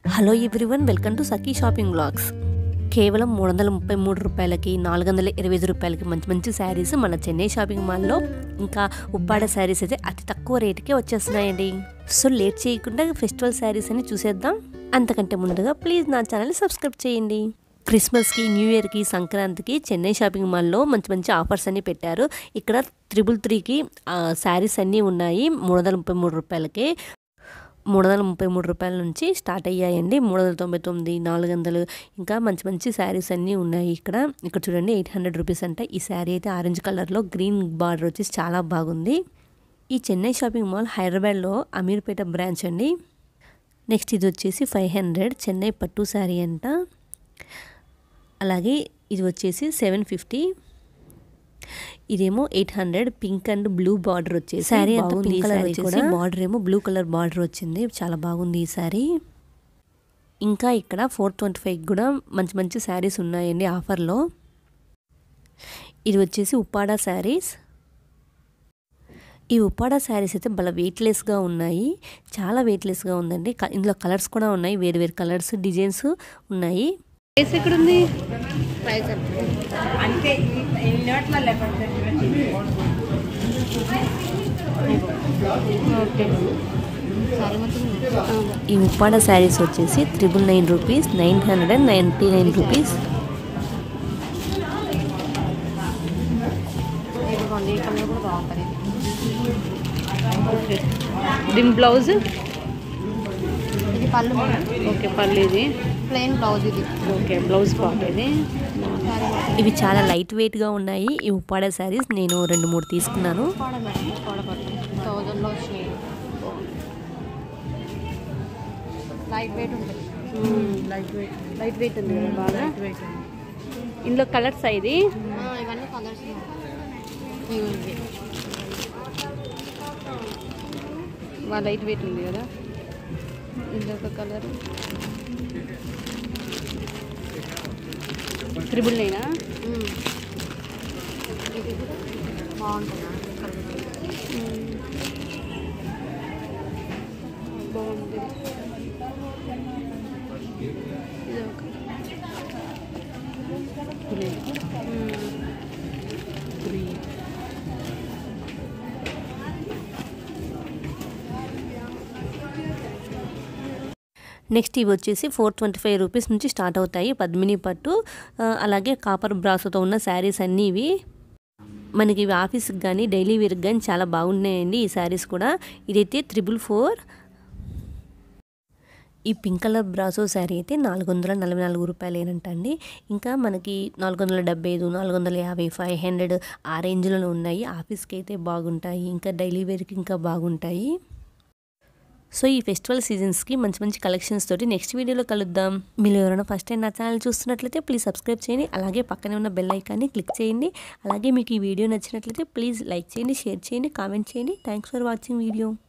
Hello everyone welcome to Sakhi shopping blogs కేవలం మూడు వందల ముప్పై మూడు రూపాయలకి నాలుగు వందల ఇరవై ఐదు రూపాయలకి మంచి మంచి శారీస్ మన చెన్నై షాపింగ్ మాల్లో ఇంకా ఉప్పాడ శారీస్ అయితే అతి తక్కువ రేటుకే వచ్చేస్తున్నాయండి సో లేట్ చేయకుండా ఫెస్టివల్ శారీస్ అని చూసేద్దాం అంతకంటే ముందుగా ప్లీజ్ నా ఛానల్ సబ్స్క్రైబ్ చేయండి క్రిస్మస్కి న్యూ ఇయర్కి సంక్రాంతికి చెన్నై షాపింగ్ మాల్లో మంచి మంచి ఆఫర్స్ అన్ని పెట్టారు ఇక్కడ త్రిబుల్ త్రీకి శారీస్ అన్నీ ఉన్నాయి మూడు వందల ముప్పై మూడు రూపాయలకే మూడు వందల ముప్పై మూడు రూపాయల నుంచి స్టార్ట్ అయ్యాయండి మూడు వందల తొంభై తొమ్మిది నాలుగు వందలు ఇంకా మంచి మంచి శారీస్ అన్నీ ఉన్నాయి ఇక్కడ ఇక్కడ చూడండి ఎయిట్ హండ్రెడ్ రూపీస్ అంటే ఈ శారీ అయితే ఆరెంజ్ కలర్లో గ్రీన్ బార్డర్ వచ్చేసి చాలా బాగుంది ఈ చెన్నై షాపింగ్ మాల్ హైదరాబాద్లో అమీర్పేట బ్రాంచ్ అండి నెక్స్ట్ ఇది వచ్చేసి ఫైవ్ హండ్రెడ్ చెన్నై పట్టు శారీ అంట అలాగే ఇది వచ్చేసి సెవెన్ ఫిఫ్టీ ఇదేమో eight hundred pink and blue border వచ్చేసి శారీ అంతా పింక్ కలర్ వచ్చేసి బార్డర్ ఏమో బ్లూ కలర్ బార్డర్ వచ్చింది చాలా బాగుంది ఈ శారీ ఇంకా ఇక్కడ ఫోర్ ట్వంటీ ఫైవ్ కూడా మంచి మంచి శారీస్ ఉన్నాయండి ఆఫర్లో ఇది వచ్చేసి ఉప్పాడ శారీస్ ఈ ఉప్పాడ శారీస్ అయితే భలే వెయిట్లెస్గా ఉన్నాయి చాలా వెయిట్లెస్గా ఉందండి క- ఇందులో కలర్స్ కూడా ఉన్నాయి వేరు వేరు కలర్స్ డిజైన్స్ ఉన్నాయి ప్రైస్ ఎక్కడుంది అంటే ఇన్ని వాటిలో లేకపోతే ఓకే సారీ మొత్తం ఈ ఉప్పాడ శారీస్ వచ్చేసి triple nine rupees nine hundred and ninety nine rupees ఇదిగోండి ఈ కలర్ కూడా బాగుంటుంది ఓకే దీని బ్లౌజ్ ఇది పళ్ళు మేడం ఓకే పళ్ళు ఇది ప్లెయిన్ బ్లౌజ్ ఇది ఓకే బ్లౌజ్ పార్ట్ ఇది సారీ మొత్తం ఇవి చాలా లైట్ వెయిట్గా ఉన్నాయి ఈ ఉప్పాడ శారీస్ నేను రెండు మూడు తీసుకున్నాను కోడ మేడం కోడ పట్టు థౌజండ్లో వచ్చినాయి లైట్ వెయిట్ ఉంటుంది లైట్ వెయిట్ లైట్ వెయిట్ ఉంది కదా బాగా వెయిట్ ఇందులో కలర్స్ ఇది ఆ, ఇవన్నీ కలర్స్ ఇవి బాగా లైట్ వెయిట్ ఉంది కదా ఇందులో ఒక కలర్ త్రిబుల్ నైనా ఉమ్. ఇది కూడా బాగుంటుంది బాగుంది ఇది ఒక గ్రీన్ గ్రీన్ నెక్స్ట్ ఇవి వచ్చేసి ఫోర్ ట్వంటీ ఫైవ్ రూపీస్ నుంచి స్టార్ట్ అవుతాయి పద్మిని పట్టు ఆ, అలాగే కాపర్ బ్రాసోతో ఉన్న శారీస్ అన్నీ ఇవి మనకి ఇవి ఆఫీస్కి కానీ డైలీ వేర్కి కానీ చాలా బాగున్నాయండి ఈ శారీస్ కూడా ఇదైతే త్రిబుల్ ఫోర్ ఈ పింక్ కలర్ బ్రాసో శారీ అయితే నాలుగు వందల నలభై నాలుగు రూపాయలేనంటండి ఇంకా మనకి నాలుగు వందల డెబ్బై ఐదు నాలుగు వందల యాభై ఫైవ్ హండ్రెడ్ ఆ రేంజ్లో ఉన్నాయి ఆఫీస్కి అయితే బాగుంటాయి ఇంకా డైలీ వేర్కి ఇంకా బాగుంటాయి సో ఈ ఫెస్టివల్ సీజన్స్కి మంచి మంచి కలెక్షన్స్ తోటి నెక్స్ట్ వీడియోలో కలుద్దాం మీరు ఎవరైనా ఫస్ట్ టైం నా ఛానల్ చూస్తున్నట్లయితే ప్లీజ్ సబ్స్క్రైబ్ చేయండి అలాగే పక్కనే ఉన్న బెల్ ఐకాన్ని క్లిక్ చేయండి అలాగే మీకు ఈ వీడియో నచ్చినట్లయితే ప్లీజ్ లైక్ చేయండి షేర్ చేయండి కామెంట్ చేయండి థ్యాంక్స్ ఫర్ వాచింగ్ వీడియో